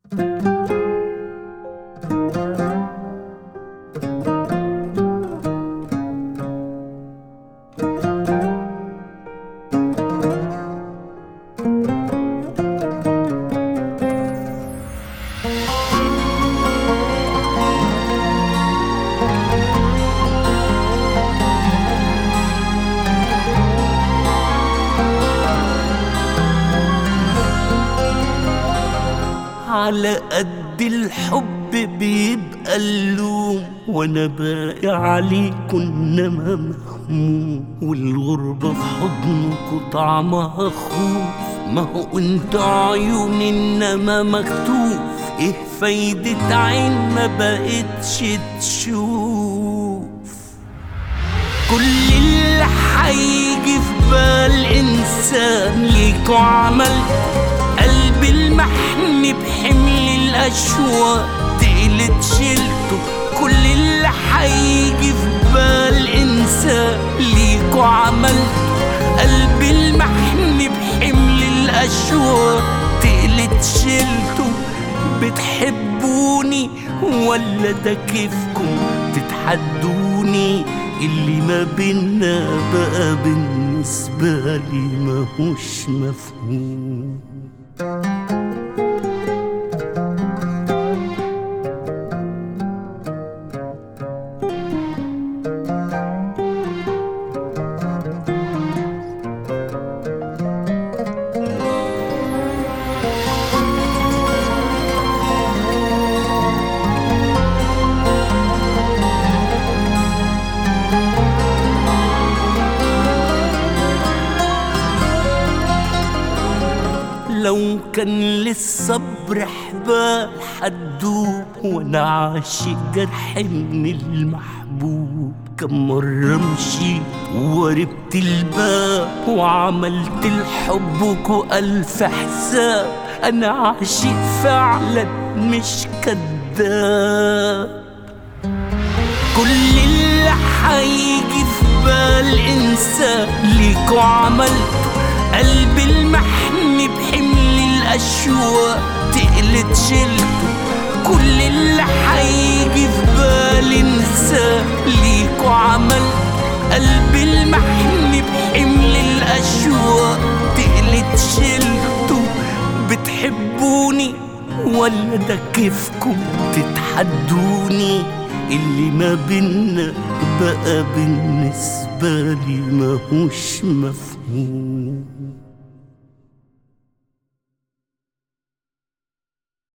على قد الحب بيبقى اللوم وانا باقي عليكم انما مهموم والغربة في حضنكوا طعمها خوف ما هو انت عيون انما مكتوف ايه فايدة عين ما بقتش تشوف كل اللي هيجي في بال انسان ليكوا عملكوا قلب المحن بحمل الاشواق تقلت شلته كل اللي هيجي في بال انسان ليكوا عملته قلب المحن بحمل الاشواق تقلت شلته بتحبوني ولا ده كيفكم تتحدوني اللي ما بينا بقى بالنسبة لي ماهوش مفهوم لو كان للصبر حبال حدوب وانا عاشق جرح من المحبوب كم مرة مشيت وقربت الباب وعملت لحبكوا ألف حساب أنا عاشق فعلا مش كداب كل اللي هيجي في بال انسان ليكوا عملته قلب المحن بحمل الاشواق تقلت شلته كل اللي هيجي في بال انسان ليكوا عملته قلب المحن بحمل الاشواق تقلت شلته بتحبوني ولا ده كيفكم تتحدوني اللي ما بينا بقى بالنسبة لي ماهوش مفهوم